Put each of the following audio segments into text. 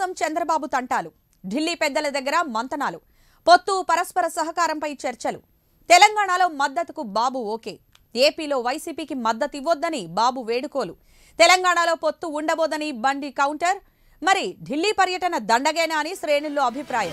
చంద్రబాబు తంటాలు ఢిల్లీ పెద్దల దగ్గర మంతనాలు పొత్తు పరస్పర సహకారంపై చర్చలు తెలంగాణలో మద్దతుకు బాబు ఓకే ఏపీలో వైసీపీకి మద్దతు ఇవ్వొద్దని బాబు వేడుకోలు తెలంగాణలో పొత్తు ఉండబోదని బండి కౌంటర్ మరి ఢిల్లీ పర్యటన దండగేనా అని శ్రేణుల్లో అభిప్రాయం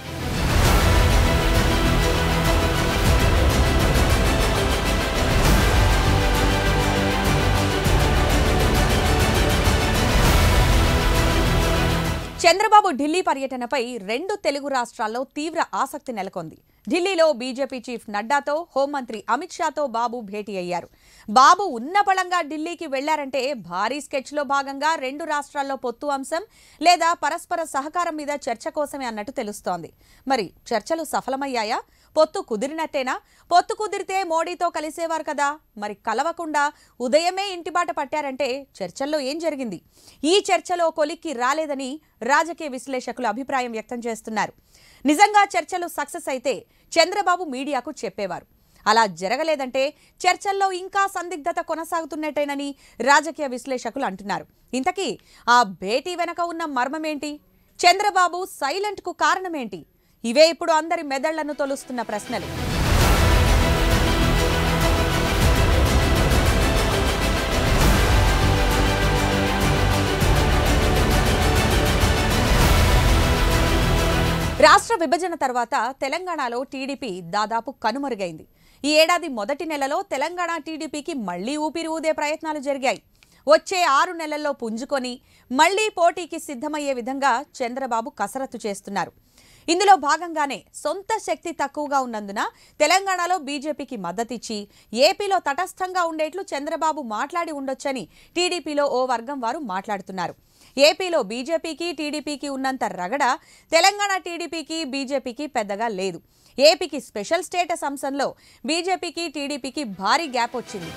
చంద్రబాబు ఢిల్లీ పర్యటనపై రెండు తెలుగు రాష్ట్రాల్లో తీవ్ర ఆసక్తి నెలకొంది ఢిల్లీలో బీజేపీ చీఫ్ నడ్డాతో హోంమంత్రి అమిత్ షాతో బాబు భేటీ అయ్యారు బాబు ఉన్నపళంగా ఢిల్లీకి వెళ్లారంటే భారీ స్కెచ్లో భాగంగా రెండు రాష్ట్రాల్లో పొత్తు అంశం లేదా పరస్పర సహకారం మీద చర్చ కోసమే అన్నట్టు తెలుస్తోంది మరి చర్చలు సఫలమయ్యాయా పొత్తు కుదిరినట్టేనా పొత్తు కుదిరితే మోడీతో కలిసేవారు కదా మరి కలవకుండా ఉదయమే ఇంటిబాట పట్టారంటే చర్చల్లో ఏం జరిగింది ఈ చర్చలో కొలిక్కి రాలేదని రాజకీయ విశ్లేషకులు అభిప్రాయం వ్యక్తం చేస్తున్నారు నిజంగా చర్చలు సక్సెస్ అయితే చంద్రబాబు మీడియాకు చెప్పేవారు అలా జరగలేదంటే చర్చల్లో ఇంకా సందిగ్ధత కొనసాగుతున్నట్టేనని రాజకీయ విశ్లేషకులు అంటున్నారు ఇంతకీ ఆ భేటీ వెనక ఉన్న మర్మమేంటి చంద్రబాబు సైలెంట్కు కారణమేంటి ఇవే ఇప్పుడు అందరి మెదళ్లను తొలుస్తున్న ప్రశ్నలు రాష్ట్ర విభజన తర్వాత తెలంగాణలో టీడీపీ దాదాపు కనుమరుగైంది ఈ ఏడాది మొదటి నెలలో తెలంగాణ టీడీపీకి మళ్లీ ఊపిరి ఊదే ప్రయత్నాలు జరిగాయి వచ్చే ఆరు నెలల్లో పుంజుకొని మళ్లీ పోటీకి సిద్ధమయ్యే విధంగా చంద్రబాబు కసరత్తు చేస్తున్నారు ఇందులో భాగంగానే సొంత శక్తి తక్కువగా ఉన్నందున తెలంగాణలో బీజేపీకి మద్దతిచ్చి ఏపీలో తటస్థంగా ఉండేట్లు చంద్రబాబు మాట్లాడి ఉండొచ్చని టీడీపీలో ఓ వర్గం వారు మాట్లాడుతున్నారు ఏపీలో బీజేపీకి టీడీపీకి ఉన్నంత రగడ తెలంగాణ టీడీపీకి బీజేపీకి పెద్దగా లేదు ఏపీకి స్పెషల్ స్టేటస్ అంశంలో బీజేపీకి టీడీపీకి భారీ గ్యాప్ వచ్చింది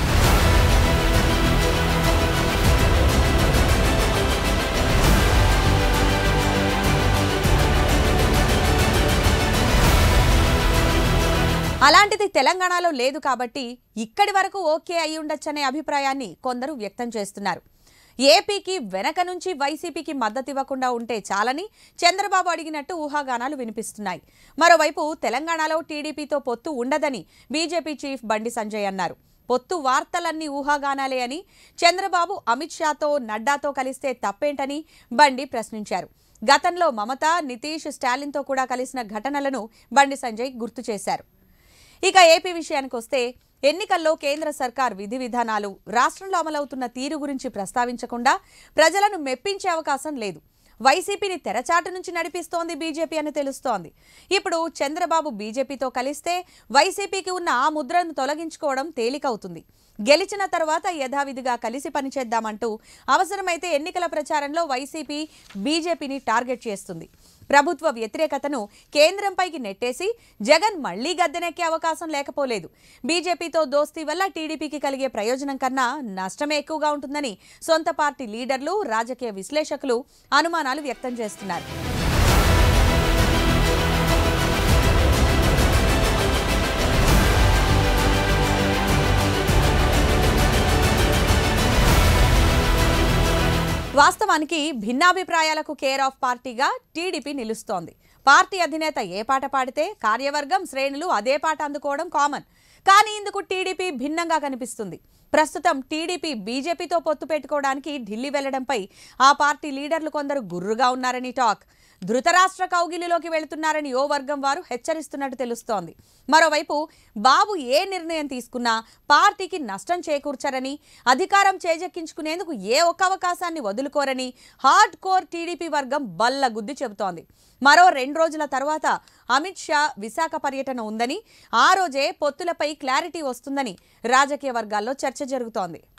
అలాంటిది తెలంగాణలో లేదు కాబట్టి ఇక్కడి వరకు ఓకే అయి ఉండొచ్చనే అభిప్రాయాన్ని కొందరు వ్యక్తం చేస్తున్నారు ఏపీకి వెనక నుంచి వైసీపీకి మద్దతు ఇవ్వకుండా ఉంటే చాలని చంద్రబాబు అడిగినట్టు ఊహాగానాలు వినిపిస్తున్నాయి మరోవైపు తెలంగాణలో టీడీపీతో పొత్తు ఉండదని బీజేపీ చీఫ్ బండి సంజయ్ అన్నారు పొత్తు వార్తలన్నీ ఊహాగానాలే అని చంద్రబాబు అమిత్ షాతో నడ్డాతో కలిస్తే తప్పేంటని బండి ప్రశ్నించారు గతంలో మమత నితీష్ స్టాలిన్తో కూడా కలిసిన ఘటనలను బండి సంజయ్ గుర్తు చేశారు ఇక ఏపీ విషయానికి వస్తే ఎన్నికల్లో కేంద్ర సర్కార్ విధి విధానాలు రాష్ట్రంలో అమలవుతున్న తీరు గురించి ప్రస్తావించకుండా ప్రజలను మెప్పించే అవకాశం లేదు వైసీపీని తెరచాటు నుంచి నడిపిస్తోంది బీజేపీ అని తెలుస్తోంది ఇప్పుడు చంద్రబాబు బీజేపీతో కలిస్తే వైసీపీకి ఉన్న ఆ ముద్రను తొలగించుకోవడం తేలికవుతుంది గెలిచిన తర్వాత యథావిధిగా కలిసి పనిచేద్దామంటూ అవసరమైతే ఎన్నికల ప్రచారంలో వైసీపీ బీజేపీని టార్గెట్ చేస్తుంది ప్రభుత్వ వ్యతిరేకతను కేంద్రంపైకి నెట్టేసి జగన్ మళ్లీ గద్దెనెక్కే అవకాశం లేకపోలేదు బీజేపీతో దోస్తీ వల్ల టీడీపీకి కలిగే ప్రయోజనం కన్నా నష్టమే ఎక్కువగా ఉంటుందని సొంత పార్టీ లీడర్లు రాజకీయ విశ్లేషకులు అనుమానాలు వ్యక్తం చేస్తున్నారు వాస్తవానికి భిన్నాభిప్రాయాలకు కేర్ ఆఫ్ పార్టీగా టీడీపీ నిలుస్తోంది పార్టీ అధినేత ఏ పాట పాడితే కార్యవర్గం శ్రేణులు అదే పాట అందుకోవడం కామన్ కానీ ఇందుకు టీడీపీ భిన్నంగా కనిపిస్తుంది ప్రస్తుతం టీడీపీ బీజేపీతో పొత్తు పెట్టుకోవడానికి ఢిల్లీ వెళ్లడంపై ఆ పార్టీ లీడర్లు కొందరు గుర్రుగా ఉన్నారని టాక్ ధృతరాష్ట్ర కౌగిలిలోకి వెళుతున్నారని ఓ వర్గం వారు హెచ్చరిస్తున్నట్టు తెలుస్తోంది మరోవైపు బాబు ఏ నిర్ణయం తీసుకున్నా పార్టీకి నష్టం చేకూర్చరని అధికారం చేజెక్కించుకునేందుకు ఏ ఒక్క అవకాశాన్ని వదులుకోరని హార్డ్ కోర్ టీడీపీ వర్గం బల్ల గుద్ది చెబుతోంది మరో రెండు రోజుల తర్వాత అమిత్ షా విశాఖ పర్యటన ఉందని ఆ రోజే పొత్తులపై క్లారిటీ వస్తుందని రాజకీయ వర్గాల్లో చర్చ జరుగుతోంది